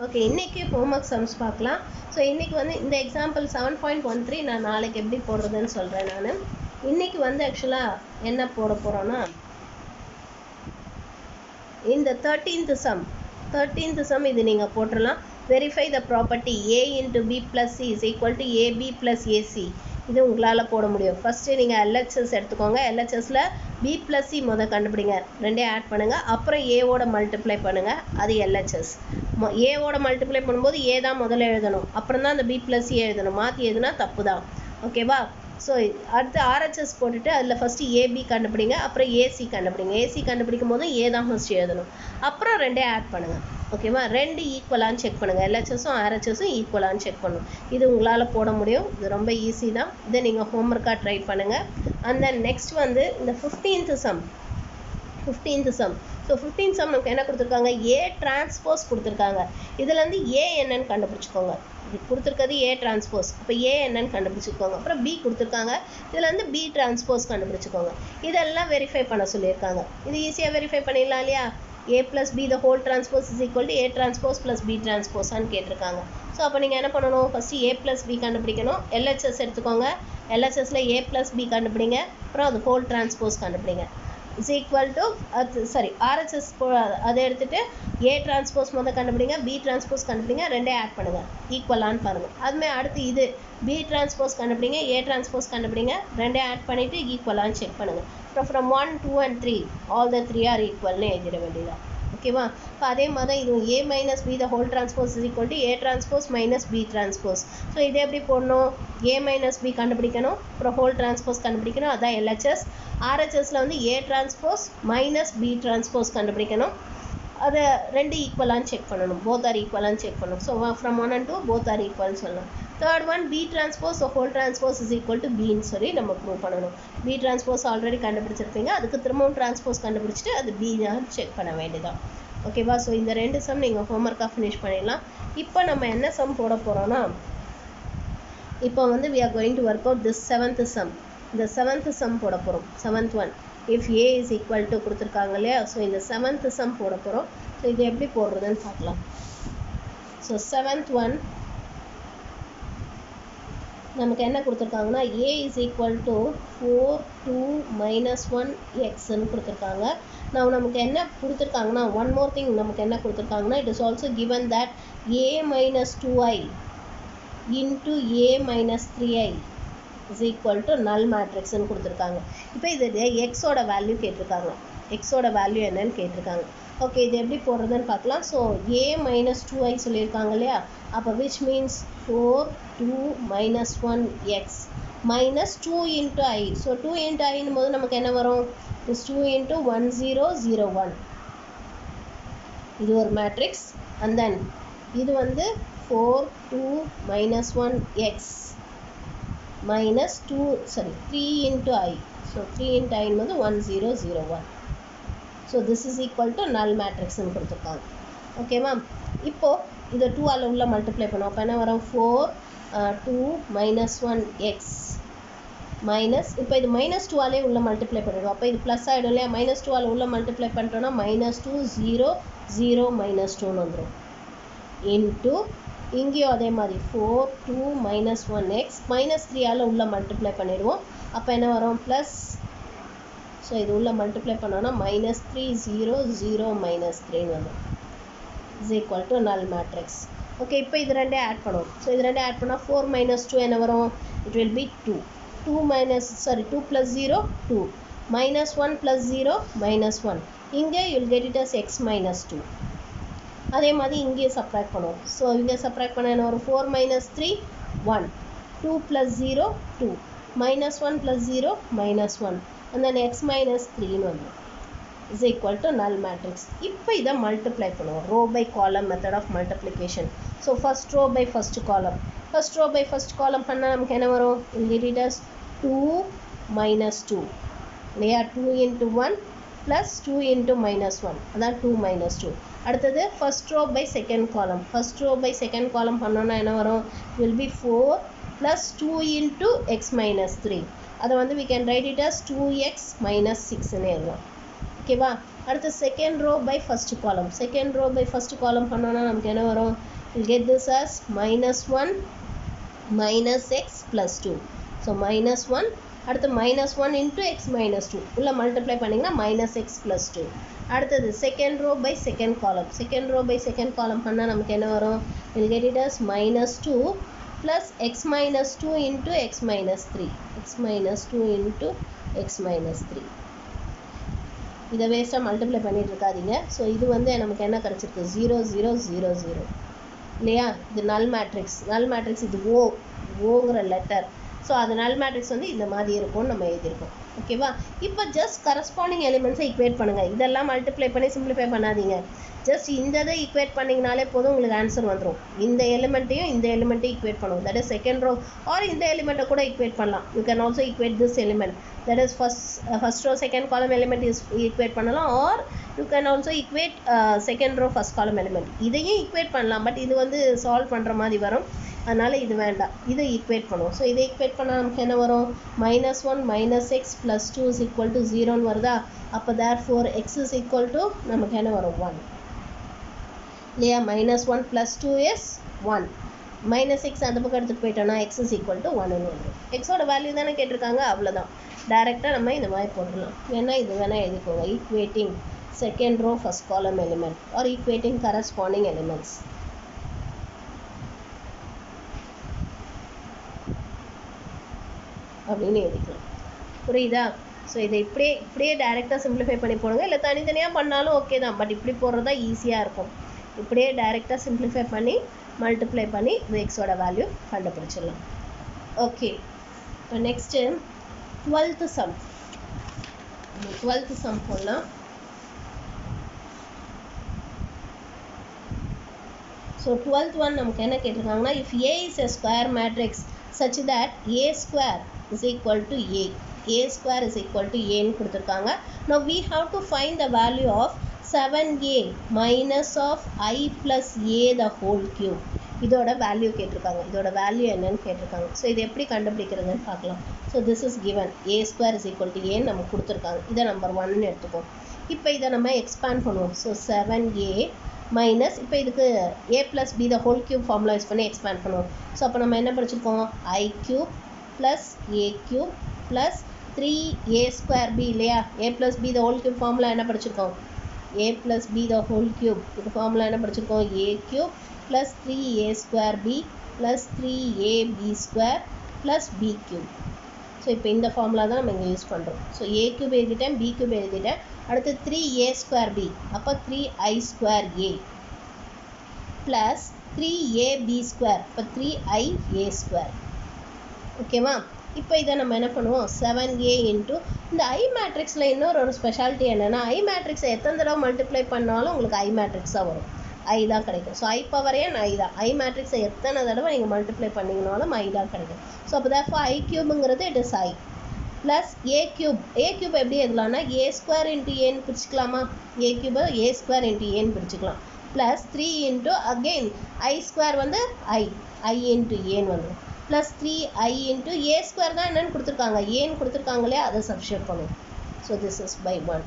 Okay இன்றைக்கி homework sums பார்க்கலாம் so இன்றைக்கி வந்து இந்த example seven point one three நான் நாளைக்கு எப்படி போடுறதுன்னு சொல்கிறேன் நான் இன்றைக்கி வந்து ஆக்சுவலாக என்ன போட போகிறோன்னா இந்த தேர்ட்டீன்த் சம் தேர்ட்டீன்த் சம் இது நீங்கள் போட்டுடலாம் verify the property A into B plus C is equal to AB plus AC இது உங்களால் போட முடியும் ஃபஸ்ட்டு நீங்கள் எல்ஹெச்எஸ் எடுத்துக்கோங்க எல்ஹெச்எஸில் பி ப்ளஸ் சி முத கண்டுபிடிங்க ரெண்டே ஆட் பண்ணுங்கள் அப்புறம் ஏவோட மல்டிப்ளை பண்ணுங்கள் அது எல்ஹெச்எஸ் ஏவோட மல்டிப்ளை பண்ணும்போது ஏ தான் முதல்ல எழுதணும் அப்புறம் தான் அந்த பி ப்ளஸ் சி எழுதணும் மாற்றி எழுதுனா தப்பு தான் ஓகேவா ஸோ அடுத்து ஆர்ஹெச்எஸ் போட்டுட்டு அதில் ஃபஸ்ட்டு ஏபி கண்டுபிடிங்க அப்புறம் ஏசி கண்டுபிடிங்க ஏசி கண்டுபிடிக்கும் போது ஏ தான் ஃபஸ்ட்டு எழுதணும் அப்புறம் ரெண்டே ஆட் பண்ணுங்கள் ஓகேவா ரெண்டு ஈக்குவலான்னு செக் பண்ணுங்கள் எல்ஹெச்எஸும் ஆர்ஹெச்எஸும் ஈக்குவலான்னு செக் பண்ணணும் இது உங்களால் போட முடியும் இது ரொம்ப ஈஸி தான் இதை நீங்கள் ஹோம்ஒர்க்காக ட்ரை பண்ணுங்கள் அண்ட் தென் நெக்ஸ்ட் வந்து இந்த fifteenth sum fifteenth sum so fifteen sum நமக்கு என்ன கொடுத்துருக்காங்க ஏ டிரான்ஸ்போஸ் கொடுத்துருக்காங்க இதுலேருந்து ஏ என்னன்னு கண்டுபிடிச்சிக்கோங்க இது கொடுத்துருக்கிறது ஏ டிரான்ஸ்போஸ் அப்போ ஏ என்னன்னு கண்டுபிடிச்சிக்கோங்க அப்புறம் பி கொடுத்துருக்காங்க இதுலேருந்து பி டிரான்ஸ்போஸ் கண்டுபிடிச்சிக்கோங்க இதெல்லாம் வெரிஃபை பண்ண சொல்லியிருக்காங்க இது ஈஸியாக வெரிஃபை பண்ணிடலாம் இல்லையா A plus B the whole transpose is equal to A transpose plus B டிரான்ஸ்போஸான்னு கேட்டிருக்காங்க ஸோ அப்போ நீங்கள் என்ன பண்ணணும் ஃபஸ்ட்டு ஏ ப்ளஸ் பி கண்டுபிடிக்கணும் எல்ஹெச்எஸ் எடுத்துக்கோங்க எல்ஹெச்எஸில் ஏ ப்ளஸ் பி கண்டுபிடிங்க அப்புறம் அது ஹோல் டிரான்ஸ்போஸ் கண்டுபிடிங்க இஸ் ஈக்குவல் டு அது சாரி ஆர்ஹெச்எஸ் அதை எடுத்துகிட்டு ஏ டிரான்ஸ்போஸ் முதல் கண்டுபிடிங்க பி டிரான்ஸ்போஸ் கண்டுபிடிங்க ரெண்டே ஆட் பண்ணுங்கள் ஈக்குவலான்னு பாருங்கள் அதுமாதிரி அடுத்து இது பி டிரான்ஸ்போஸ் கண்டுபிடிங்க ஏ டிரான்ஸ்போஸ் கண்டுபிடிங்க ரெண்டே ஆட் பண்ணிவிட்டு ஈக்குவலான்னு செக் பண்ணுங்கள் அப்புறம் from one two and three all the three are ஈக்குவல்னு எழுதிட வேண்டியதான் ஓகேவா இப்போ அதே மாதிரி தான் இது A minus B the whole transpose is equal to A transpose minus B transpose so இது எப்படி போடணும் ஏ மைனஸ் பி கண்டுபிடிக்கணும் அப்புறம் ஹோல் டிரான்ஸ்போஸ் கண்டுபிடிக்கணும் அதான் எல்ஹெச்எஸ் ஆர்ஹெச்எஸில் வந்து A transpose minus B transpose கண்டுபிடிக்கணும் அதை ரெண்டு ஈக்குவலான்னு செக் பண்ணணும் போத் ஆர் ஈக்குவலான்னு செக் பண்ணணும் so from one and two both are ஈக்குவல்னு சொல்லலாம் third one B transpose whole transpose is equal to பின்னு சொல்லி நம்ம ப்ரூவ் பண்ணணும் பி டிரான்ஸ்போஸ் ஆல்ரெடி கண்டுபிடிச்சிருப்பீங்க அதுக்கு திரும்பவும் டிரான்ஸ்போஸ் கண்டுபிடிச்சிட்டு அது பி தான் செக் பண்ண வேண்டியதான் ஓகேவா ஸோ இந்த ரெண்டு சம் நீங்கள் ஹோம்ஒர்க்காக ஃபினிஷ் பண்ணிடலாம் இப்போ நம்ம என்ன சம் போட போகிறோன்னா இப்போ வந்து we are going to work out this seventh sum இந்த செவன்த் சம் போட போகிறோம் seventh one if A is equal to கொடுத்துருக்காங்க இல்லையா ஸோ இந்த செவன்த் சம் போட போகிறோம் ஸோ இது எப்படி போடுறதுன்னு பார்க்கலாம் ஸோ செவன்த் ஒன் நமக்கு என்ன கொடுத்துருக்காங்கன்னா A is equal to four two minus one எக்ஸ்ன்னு கொடுத்துருக்காங்க நான் நமக்கு என்ன கொடுத்துருக்காங்கன்னா ஒன் மோர் திங் நமக்கு என்ன கொடுத்துருக்காங்கன்னா it is also given that A minus two I into A minus three I is equal to null மேட்ரிக்ஸ்னு கொடுத்துருக்காங்க இப்போ இது எக்ஸோட வேல்யூ கேட்டிருக்காங்க எக்ஸோட வேல்யூ என்னன்னு கேட்டிருக்காங்க ஓகே இது எப்படி போடுறதுன்னு பார்க்கலாம் so A minus two I சொல்லியிருக்காங்க இல்லையா அப்போ which means four two minus one X minus two into I so two into ஐன்னும் போது நமக்கு என்ன வரும் is two into one zero zero one இது ஒரு மேட்ரிக்ஸ் அண்ட் தென் இது வந்து four two minus one X minus two sorry three into I so three into ஐன் வந்து one zero zero one so this is equal to null மேட்ரிக்ஸ்னு கொடுத்துருக்காங்க ஓகேவா இப்போது இதை டூ ஆல் உள்ள மல்டிப்ளை பண்ணுவோம் அப்போ என்ன வரும் four two minus one X minus இப்போ இது மைனஸ் டூவாலே உள்ள மல்டிப்ளை பண்ணிடுவோம் அப்போ இது ப்ளஸ் ஆகிடும் இல்லையா மைனஸ் டூவால் உள்ள மல்டிப்ளை பண்ணிட்டோன்னா minus two zero zero minus டூன்னு வந்துடும் இன்ட்டு இங்கேயும் அதே மாதிரி four two minus one X minus த்ரீயால் உள்ள மல்டிப்ளை பண்ணிடுவோம் அப்போ என்ன வரும் ப்ளஸ் ஸோ இது உள்ள மல்டிப்ளை பண்ணோன்னா minus three zero zero minus த்ரீன்னு வந்துடும் is equal to null matrix okay இப்போ இது ரெண்டே ஆட் பண்ணுவோம் ஸோ இது ரெண்டே ஆட் பண்ணால் ஃபோர் மைனஸ் டூ என்ன வரும் it will be two two minus sorry two plus zero two minus one plus zero minus one இங்கே you'll get it as X minus two அதே மாதிரி இங்கேயே சப்ராக்ட் பண்ணுவோம் ஸோ இங்கே சப்ராக்ட் பண்ண என்ன வரும் four minus three one two plus zero two minus one plus zero minus one and then x minus 3 வந்து is equal to null matrix இப்போ இதை multiply பண்ணுவோம் row by column method of multiplication so first row by first column first row by first column பண்ணால் நமக்கு என்ன வரும் இங்கே it is 2 minus 2 இல்லையா 2 into 1 plus 2 into minus 1 அதான் 2 minus 2 அடுத்தது first row by second column first row by second column பண்ணோன்னா என்ன வரும் will be 4 plus 2 into x minus 3 அதை வந்து we can write it as 2x minus 6ன்னு எழுதலாம் ஓகேவா அடுத்து second row by first column second row by first column பண்ணோன்னா நமக்கு என்ன வரும் we'll get this as minus 1 minus x plus 2 so minus 1 அடுத்து minus one into X minus two உள்ள multiply பண்ணிங்கன்னா மைனஸ் எக்ஸ் ப்ளஸ் டூ அடுத்தது second row by second column second row by second column பண்ணால் நமக்கு என்ன வரும் will get it as minus two plus X minus two into X minus three X minus two into X minus three இதை வேஸ்ட்டாக multiply பண்ணிட்டு இருக்காதீங்க so இது வந்து நமக்கு என்ன கிடச்சிருக்கு ஜீரோ ஜீரோ ஜீரோ ஜீரோ இல்லையா இது நல் மேட்ரிக்ஸ் நல் மேட்ரிக்ஸ் இது ஓ ஓங்கிற லெட்டர் ஸோ அது நல் மேட்ரிக்ஸ் வந்து இந்த மாதிரி இருக்கும்னு நம்ம எழுதியிருக்கோம் ஓகேவா இப்போ ஜஸ்ட் கரஸ்பாண்டிங் எலிமெண்ட்ஸை ஈக்குவேட் பண்ணுங்கள் இதெல்லாம் மல்டிப்ளை பண்ணி சிம்பிளிஃபை பண்ணாதீங்க ஜஸ்ட் இந்த இதை ஈக்குவேட் பண்ணிங்கனாலே போதும் உங்களுக்கு ஆன்சர் வந்துடும் இந்த எலிமெண்ட்டையும் இந்த எலிமெண்ட்டையும் ஈக்குவேட் பண்ணுவோம் that is second row or இந்த எலிமெண்ட்டை கூட ஈக்குவேட் பண்ணலாம் you can also equate this element that is first first row second column element is equate பண்ணலாம் or you can also equate second row first column element இதையும் equate பண்ணலாம் but இது வந்து solve பண்ணுற மாதிரி வரும் அதனால் இது வேண்டாம் இதை ஈக்குவேட் பண்ணுவோம் ஸோ இதை ஈக்குவேட் பண்ணால் நமக்கு என்ன வரும் minus one minus X plus two is equal to ஜீரோன்னு வருதா அப்போ therefore X is equal to நமக்கு என்ன வரும் ஒன் இல்லையா minus one plus two is one minus X அந்த பக்கம் எடுத்துகிட்டு போயிட்டோம்னா எக்ஸ் இஸ் ஈக்குவல் டு ஒன்னு வந்துடும் எக்ஸோட வேல்யூ தானே கேட்டிருக்காங்க அவ்வளோதான் டேரெக்டாக நம்ம இந்த மாதிரி போட்டுடலாம் வேணால் இது வேணால் எழுதிக்கோங்க equating second row first column element or equating corresponding elements அப்படின்னு எழுதிக்கலாம் புரியுதா ஸோ இதை இப்படியே இப்படியே டேரெக்டாக சிம்பிளிஃபை பண்ணி போடுங்க இல்லை தனித்தனியாக பண்ணாலும் ஓகே தான் பட் இப்படி போடுறது தான் ஈஸியாக இருக்கும் இப்படியே டேரெக்டாக சிம்பிளிஃபை பண்ணி மல்டிப்ளை பண்ணி இந்த எக்ஸோட வேல்யூ கண்டுபிடிச்சிடலாம் ஓகே இப்போ next twelfth sum twelfth sum போடலாம் ஸோ டுவெல்த் ஒன் நமக்கு என்ன கேட்டிருக்காங்கன்னா if A is a square matrix such that a square is equal to a a square is equal to a ன்னு கொடுத்துருக்காங்க now we have to find the value of 7a minus of i plus a the whole cube இதோட value கேட்டிருக்காங்க இதோட value என்னன்னு கேட்டிருக்காங்க so இது எப்படி கண்டுபிடிக்கிறதுன்னு பார்க்கலாம் so this is given A square is equal to ஏன்னு நமக்கு கொடுத்துருக்காங்க இதை நம்பர் ஒன்னு எடுத்துப்போம் இப்போ இதை நம்ம எக்ஸ்பேண்ட் பண்ணுவோம் ஸோ செவன் ஏ மைனஸ் இப்போ இதுக்கு A plus B the whole cube formula use பண்ணி எக்ஸ்பேண்ட் பண்ணுவோம் ஸோ அப்போ நம்ம என்ன படிச்சிருக்கோம் I cube plus A cube plus three A square B இல்லையா A plus B the whole cube formula என்ன படிச்சிருக்கோம் A plus B the whole cube இது ஃபார்முலா என்ன படிச்சிருக்கோம் A cube plus three A square B plus three A B square plus B cube so இப்போ இந்த formula தான் நம்ம இங்கே யூஸ் பண்ணுறோம் ஸோ ஏ கியூப் எழுதிட்டேன் பி கியூப் எழுதிட்டேன் அடுத்து த்ரீ ஏ ஸ்கொயர் பி அப்போ three I square A plus three A B square இப்போ த்ரீ ஐ ஏ ஸ்கொயர் ஓகேவா இப்போ இதை நம்ம என்ன பண்ணுவோம் செவன் ஏ இன்ட்டு இந்த ஐ மேட்ரிக்ஸில் இன்னொரு ஒரு ஸ்பெஷாலிட்டி என்னென்னா ஐ மேட்ரிக்ஸை எத்தனை தடவை மல்டிப்ளை பண்ணாலும் உங்களுக்கு ஐ மேட்ரிக்ஸாக வரும் ஐ தான் கிடைக்கும் ஸோ ஐ பவரே ஐ தான் ஐ மேட்ரிக்ஸை எத்தனை தடவை நீங்கள் மல்டிப்ளை பண்ணிங்கனாலும் ஐ தான் கிடைக்கும் ஸோ அப்போ தேர்ஃபோ ஐ கியூபுங்கிறது it is I plus A cube A cube எப்படி எழுதலாம்னா ஏ ஸ்கொயர் இன்ட்டு ஏன்னு பிரிச்சுக்கலாமா ஏ கியூபை ஏ ஸ்கொயர் இன்ட்டு ஏன்னு பிரிச்சுக்கலாம் plus three into again I square வந்து ஐ ஐ இன்ட்டு ஏன்னு வந்துடும் plus three I into A square தான் என்னென்னு கொடுத்துருக்காங்க ஏன்னு கொடுத்துருக்காங்களே அதை சப்ஸ்டியூட் பண்ணுவோம் so this is by one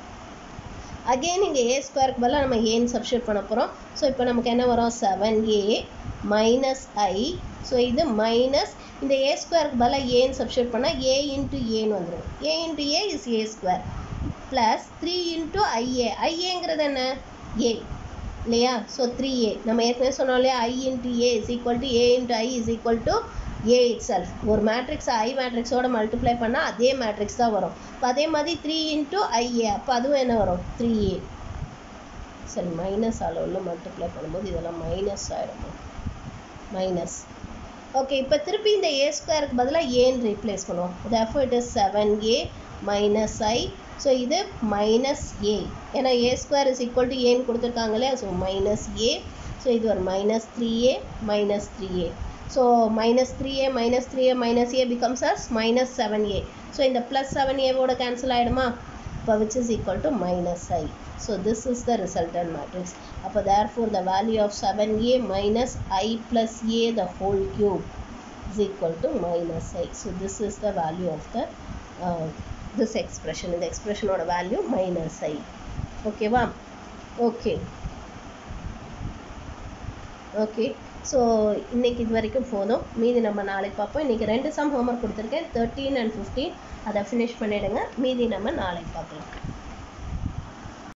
again இங்கே ஏ ஸ்கொயருக்கு பதிலாக நம்ம ஏன்னு சப்ஸ்டியூட் பண்ண போகிறோம் ஸோ இப்போ நமக்கு என்ன வரும் seven A minus I so இது மைனஸ் இந்த ஏ ஸ்கொயருக்கு பதிலாக ஏன்னு சப்ஸ்டியூட் பண்ணால் ஏ இன்ட்டு ஏன்னு வந்துடும் A into A is A square plus three into IA ஐஏங்கிறது என்ன ஏ இல்லையா ஸோ த்ரீ ஏ நம்ம ஏற்கனவே சொன்னோம் இல்லையா I into A is equal to A into I is equal to A itself ஒரு மேட்ரிக்ஸ் ஐ மேட்ரிக்ஸோட மல்டிப்ளை பண்ணால் அதே மேட்ரிக்ஸ் தான் வரும் இப்போ அதே மாதிரி த்ரீ இன்ட்டு ஐஏ அப்போ அதுவும் என்ன வரும் த்ரீ ஏ சரி மைனஸ் அளவில் மல்டிப்ளை பண்ணும்போது இதெல்லாம் மைனஸ் ஆகிடுமா மைனஸ் ஓகே இப்போ திருப்பி இந்த ஏ ஸ்கொயருக்கு பதிலாக ஏன்னு ரீப்ளேஸ் பண்ணுவோம் therefore it is seven A minus I so இது மைனஸ் ஏ ஏன்னா A square is equal to ஏன்னு கொடுத்துருக்காங்க இல்லையா ஸோ மைனஸ் ஏ ஸோ இது ஒரு minus three A minus three A so minus three A minus three A minus A becomes as minus seven A so இந்த plus seven ஏவோட cancel ஆகிடுமா இப்போ which is equal to minus I so this is the resultant matrix அப்போ therefore the value of seven A minus I plus A the whole cube is equal to minus i. So this is the value of the uh, this expression. இந்த expression ஓட value minus i. ஓகேவா okay okay so இன்னைக்கு இது வரைக்கும் போதும் மீதி நம்ம நாளைக்கு பார்ப்போம் இன்னைக்கு ரெண்டு சம் ஹோம்ஒர்க் கொடுத்துருக்கேன் தேர்ட்டீன் அண்ட் ஃபிஃப்டீன் அதை ஃபினிஷ் பண்ணிவிடுங்க மீதி நம்ம நாளைக்கு பார்க்கலாம்